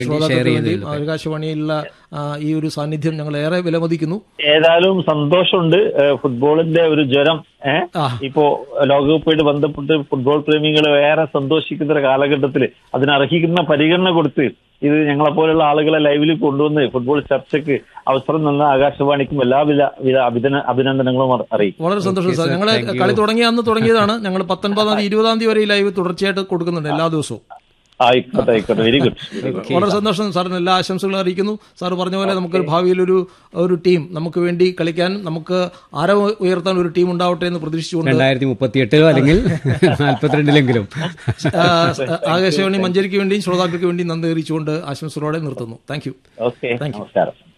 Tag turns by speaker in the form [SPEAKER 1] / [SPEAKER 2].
[SPEAKER 1] ശ്രോതാക്കൾക്ക് വേണ്ടി ആകാശവാണിയിലുള്ള ആ, ഈ ഒരു സാന്നിധ്യം ഞങ്ങൾ ഏറെ വിലമതിക്കുന്നു
[SPEAKER 2] ഏതായാലും സന്തോഷമുണ്ട് ഏഹ് ഫുട്ബോളിന്റെ ഒരു ജ്വരം ഏഹ്
[SPEAKER 1] ആ.
[SPEAKER 2] ഇപ്പോ ലോകകപ്പായിട്ട് ബന്ധപ്പെട്ട് ഫുട്ബോൾ പ്രേമികൾ ഏറെ സന്തോഷിക്കുന്ന ഒരു കാലഘട്ടത്തിൽ അതിനർഹിക്കുന്ന പരിഗണന കൊടുത്ത് ഇത് ഞങ്ങളെ പോലുള്ള ആളുകളെ ലൈവിൽ കൊണ്ടുവന്ന് ഫുട്ബോൾ ചർച്ചയ്ക്ക് അവസരം തന്ന ആകാശവാണിക്കും എല്ലാവിധ വിധ അഭിനന്ദ അഭിനന്ദനങ്ങളും അറി- അറിയിക്കും
[SPEAKER 1] വളരെ സന്തോഷം സാർ
[SPEAKER 3] sir.
[SPEAKER 1] ഞങ്ങളെ
[SPEAKER 3] Thank you.
[SPEAKER 1] കളി തുടങ്ങിയ അന്ന് തുടങ്ങിയതാണ് ഞങ്ങൾ പത്തൊൻപതാം തീയതി ഇരുപതാം തീയതി വരെ ഈ ലൈവ് തുടർച്ചയായിട്ട് കൊടുക്കുന്നുണ്ട് എല്ലാ ദിവസവും
[SPEAKER 2] ആയിക്കോട്ടെ ആയിക്കോട്ടെ വെരി ഗുഡ്
[SPEAKER 1] വളരെ സന്തോഷം സാറിന് എല്ലാ ആശംസകളും അറിയിക്കുന്നു സാർ പറഞ്ഞ പോലെ നമുക്ക് ഭാവിയിൽ ഒരു ഒരു ടീം നമുക്ക് വേണ്ടി കളിക്കാൻ നമുക്ക് ആരവ് ഉയർത്താൻ ഒരു ടീം ഉണ്ടാവട്ടെ എന്ന് പ്രതീക്ഷിച്ചുകൊണ്ട്
[SPEAKER 3] രണ്ടായിരത്തി മുപ്പത്തിയെട്ടിലോ അല്ലെങ്കിൽ നാൽപ്പത്തിരണ്ടിലെങ്കിലും
[SPEAKER 1] ആ, ആകാശവാണി മഞ്ചേരിക്ക് വേണ്ടിയും ശ്രോതാക്കൾക്ക് വേണ്ടിയും നന്ദി അറിയിച്ചുകൊണ്ട് ആശംസകളോടെ നിർത്തുന്നു താങ്ക് യു
[SPEAKER 2] ഓക്കെ നമസ്കാരം